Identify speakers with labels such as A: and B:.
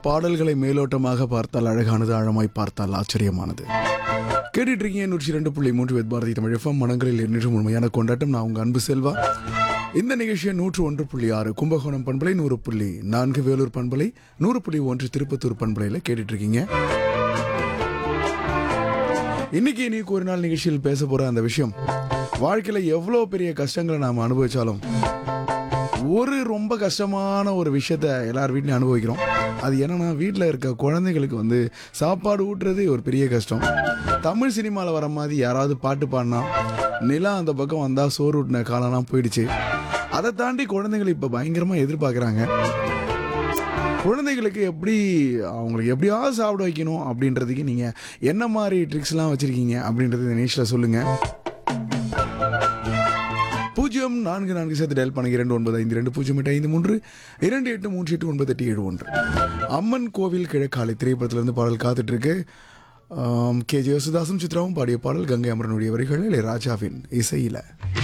A: பாடல்களை மேலோட்டமாக பார்த்தால் அழகானது ஆழமாய் பார்த்தால் ஆச்சரியமானது கேட்டுட்டு இருக்கீங்க நூற்றி ரெண்டு புள்ளி மூன்று வெத் பாரதி தமிழ் எஃப்எம் மனங்களில் என்றும் உண்மையான கொண்டாட்டம் நான் உங்க அன்பு செல்வா இந்த நிகழ்ச்சியை நூற்று ஒன்று புள்ளி ஆறு கும்பகோணம் பண்பலை நூறு புள்ளி நான்கு வேலூர் பண்பலை நூறு புள்ளி ஒன்று திருப்பத்தூர் பண்பலையில் கேட்டுட்டு இருக்கீங்க இன்னைக்கு நீக்கு ஒரு நாள் நிகழ்ச்சியில் பேச போற அந்த விஷயம் வாழ்க்கையில எவ்வளோ பெரிய கஷ்டங்களை நாம் அனுபவிச்சாலும் ஒரு ரொம்ப கஷ்டமான ஒரு விஷயத்த எல்லார் வீட்லையும் அனுபவிக்கிறோம் அது என்னன்னா வீட்டில் இருக்க குழந்தைகளுக்கு வந்து சாப்பாடு ஊட்டுறது ஒரு பெரிய கஷ்டம் தமிழ் சினிமாவில் வர மாதிரி யாராவது பாட்டு பாடினா நிலா அந்த பக்கம் வந்தால் சோறு ஊட்டின காலம்லாம் போயிடுச்சு அதை தாண்டி குழந்தைகள் இப்போ பயங்கரமாக எதிர்பார்க்குறாங்க குழந்தைகளுக்கு எப்படி அவங்களுக்கு எப்படியாவது சாப்பிட வைக்கணும் அப்படின்றதுக்கு நீங்கள் என்ன மாதிரி ட்ரிக்ஸ்லாம் வச்சுருக்கீங்க அப்படின்றது இந்த நியூஸில் சொல்லுங்கள் பூஜ்ஜியம் நான்கு நான்கு சேர்த்து டயல் பண்ணுங்க இரண்டு ஒன்பது ஐந்து ரெண்டு பூஜ்ஜியம் எட்டு ஐந்து மூன்று இரண்டு எட்டு மூன்று எட்டு ஒன்பது எட்டு ஏழு ஒன்று அம்மன் கோவில் கிழக்காலை திரைப்படத்திலிருந்து பாடல் காத்துட்டு இருக்கு ஆம், கே ஜே யேசுதாசும் சித்ராவும் பாடிய பாடல் கங்கை அமரனுடைய வரிகளில் ராஜாவின் இசையில